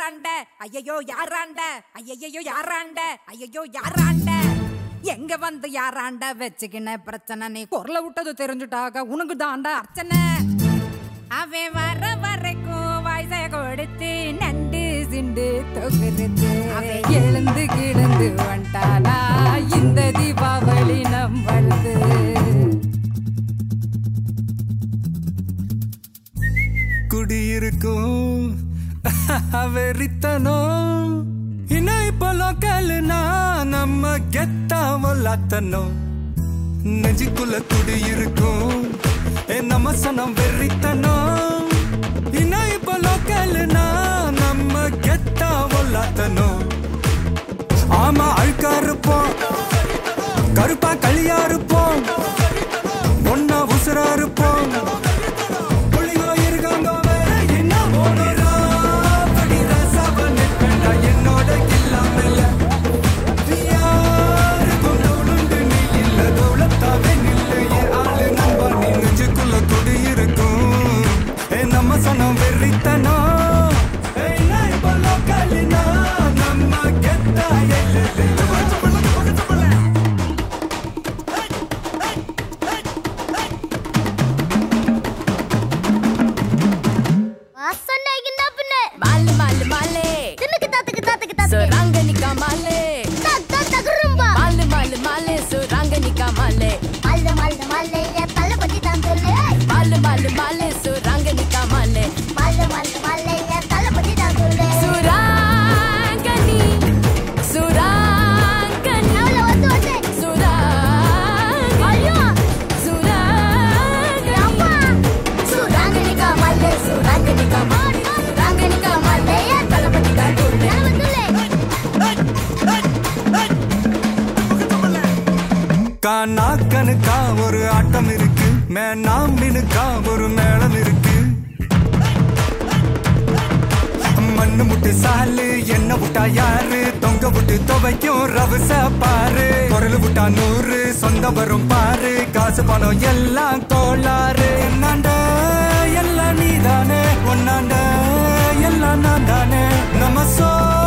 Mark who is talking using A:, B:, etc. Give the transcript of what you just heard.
A: யாராண்ட ஐயையோ யாராண்ட ஐயையோ யாராண்ட ஐயையோ யாராண்ட எங்க வந்து யாராண்ட வச்சுக்கின பிரச்சனை நீ குரல விட்டது தெரிஞ்சுட்டாக உனக்கு தாண்டா அர்ச்சனை அவன் வர வரைக்கும் வயசை கொடுத்து நண்டு சிண்டு தொகுறது அவன் எழுந்து கிடந்து வந்துட்டானா இந்த தீபாவளி நம்மளது
B: குடியிருக்கும் வெறித்தனம் இன்னும் இப்போ லோக்கல்னா நம்ம கெத்தாவும் லாத்தனும் நெஞ்சுக்குள்ள குடியிருக்கும் ஏ நம்ம சனம் வெறித்தனம் இன்னும் இப்போ லோக்கல்னா நம்ம கெத்தாவும் லாத்தனும் ஆமா அழுக்கா இருப்போம் கருப்பா களியா இருப்போம் ஒன்னா உசுரா இருப்போம் புள்ளிங்கோ இருக்காங்க வேற என்ன ஓடுறா? படி ரசாவ நிற்பேன்டா என்னோட இல்லாமல. யாருக்கும் தோளுண்டு நீ இல்ல, தௌலத்தாவே நில்லு. என் ஆளு நண்பா, நீ நெஞ்சுக்குள்ள குடியிருக்கும். ஏ, நம்ம சனம் வெறித்தனம். ஏய், நான் இப்ப லோக்கல்னா, நம்ம கெத்தா எல்லையில.
C: வாசனைக்கு என்ன பின்ன
A: மாலு மாலு மாலே
C: தின்னுக்கு தாத்துக்கு தாத்துக்கு தாத்துக்கு
A: சுராங்கனிக்கா மாலே
C: தக் தக் தகுரும்பா
A: மாலு மாலு மாலே சுராங்கனிக்கா மாலே
C: மல்ல மல்ல மல்ல என் தலை பத்தி தான் சொல்லு
A: மாலு மாலு மாலே சுராங்கனிக்கா மாலே
C: மல்ல மல்ல மல்ல என் தலை பத்தி தான் சொல்லு
A: சுராங்கனி சுராங்கனி
C: அவள வந்து வந்து
A: சுராங்கனி
C: ஐயோ
A: சுராங்கனி
C: அம்மா சுராங்கனிகா மல்ல சுராங்கனிகா மாடி சுராங்கனிகா மல்ல என் தலை பத்தி தான் சொல்லு
B: கானா கணுக்கா ஒரு ஆட்டம் இருக்கு மேனா மினுக்கா ஒரு மேளம் இருக்கு மண்ணு முட்டு சாலு என்ன விட்டா யாரு தொங்க விட்டு துவைக்கும் ரவச பாரு குரல் விட்டா நூறு சொந்த வரும் பாரு காசு பணம் எல்லாம் கோளாறு என்னாண்ட எல்லாம் நீதானே ஒன்னாண்ட எல்லாம் நான் தானே நம்ம சோ